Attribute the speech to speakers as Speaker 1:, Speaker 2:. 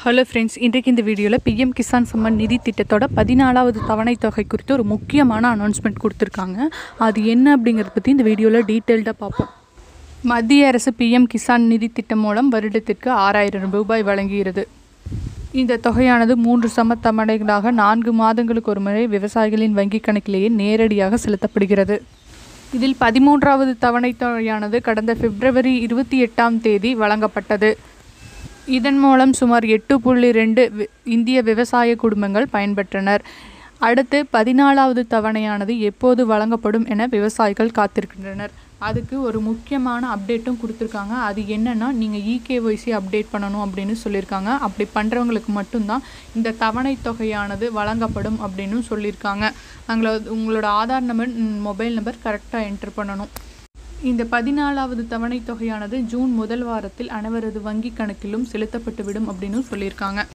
Speaker 1: hello friends இன்றைக்கு இந்த வீடியோவில் பிஎம் கிசான் சம்மன் நிதி திட்டத்தோட பதினாலாவது தவணை தொகை குறித்து ஒரு முக்கியமான அனௌன்ஸ்மெண்ட் கொடுத்துருக்காங்க அது என்ன அப்படிங்கிறத பற்றி இந்த வீடியோவில் டீட்டெயில்டாக பார்ப்போம் மத்திய அரசு பிஎம் கிசான் நிதி திட்டம் மூலம் வருடத்திற்கு ஆறாயிரம் ரூபாய் வழங்குகிறது இந்த தொகையானது மூன்று சம தவணைகளாக நான்கு மாதங்களுக்கு ஒரு முறை விவசாயிகளின் வங்கிக் கணக்கிலேயே நேரடியாக செலுத்தப்படுகிறது இதில் பதிமூன்றாவது தவணை தொகையானது கடந்த பிப்ரவரி இருபத்தி எட்டாம் தேதி வழங்கப்பட்டது இதன் மூலம் சுமார் எட்டு புள்ளி ரெண்டு வி- இந்திய விவசாய குடும்பங்கள் பயன்பெற்றனர் அடுத்து பதினாலாவது தவணையானது எப்போது வழங்கப்படும் என விவசாயிகள் காத்திருக்கின்றனர் அதுக்கு ஒரு முக்கியமான அப்டேட்டும் கொடுத்துருக்காங்க அது என்னன்னா நீங்கள் இகேஒய்சி அப்டேட் பண்ணணும் அப்படின்னு சொல்லியிருக்காங்க அப்படி பண்ணுறவங்களுக்கு மட்டும்தான் இந்த தவணை தொகையானது வழங்கப்படும் அப்படின்னு சொல்லியிருக்காங்க அங்கள உங்களோட ஆதார் நம்பர் மொபைல் நம்பர் கரெக்டாக என்டர் பண்ணணும் இந்த பதினாலாவது தவணை தொகையானது ஜூன் முதல் வாரத்தில் அனைவரது வங்கி கணக்கிலும் செலுத்தப்பட்டுவிடும் அப்படின்னு சொல்லியிருக்காங்க